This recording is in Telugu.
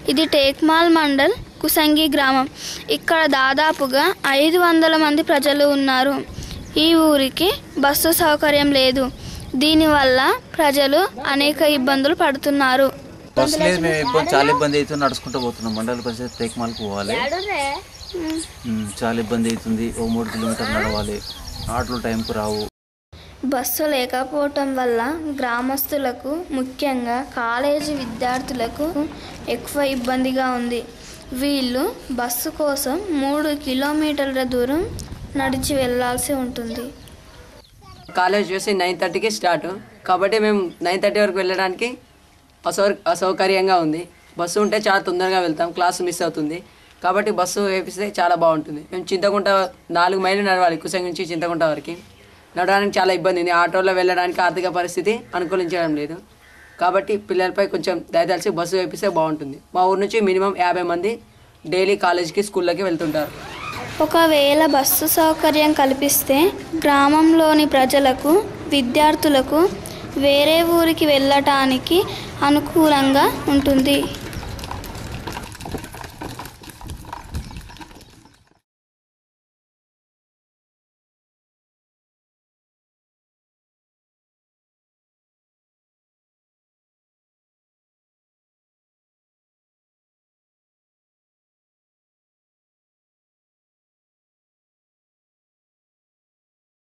ఇది టేక్మాల్ మండల్ కుసంగి గ్రామం ఇక్కడ దాదాపుగా ఐదు వందల మంది ప్రజలు ఉన్నారు ఈ ఊరికి బస్సు సౌకర్యం లేదు దీనివల్ల ప్రజలు అనేక ఇబ్బందులు పడుతున్నారు బస్సు లేదు మేము ఇబ్బంది చాలా ఇబ్బంది అవుతుంది నడుచుకుంటూ పోతున్నాం మండల పరిషత్ తేకమాలకు పోవాలి ఉమ్, చాలా ఇబ్బంది అవుతుంది ఓ మూడు కిలోమీటర్లు నడవాలి ఆటోలు టైంకు రావు బస్సు లేకపోవటం వల్ల గ్రామస్తులకు ముఖ్యంగా కాలేజీ విద్యార్థులకు ఎక్కువ ఇబ్బందిగా ఉంది వీళ్ళు బస్సు కోసం మూడు కిలోమీటర్ల దూరం నడిచి వెళ్ళాల్సి ఉంటుంది కాలేజ్ చూసి నైన్ థర్టీకి స్టార్ట్ కాబట్టి మేము నైన్ థర్టీ వరకు వెళ్ళడానికి అసౌ అసౌకర్యంగా ఉంది బస్సు ఉంటే చాలా తొందరగా వెళ్తాం క్లాస్ మిస్ అవుతుంది కాబట్టి బస్సు వేపిస్తే చాలా బాగుంటుంది మేము చింతకుంట నాలుగు మైళ్ళు నడవాలి కుసంగి నుంచి చింతకుంట వరకు నడవడానికి చాలా ఇబ్బంది ఉంది ఆటోలో వెళ్ళడానికి ఆర్థిక పరిస్థితి అనుకూలించడం లేదు కాబట్టి పిల్లలపై కొంచెం దయదలిసి బస్సు వేపిస్తే బాగుంటుంది మా ఊరు నుంచి మినిమం యాభై మంది డైలీ కాలేజ్కి స్కూళ్ళకి వెళ్తుంటారు ఒకవేళ బస్సు సౌకర్యం కల్పిస్తే గ్రామంలోని ప్రజలకు విద్యార్థులకు వేరే ఊరికి వెళ్ళటానికి అనుకూలంగా ఉంటుంది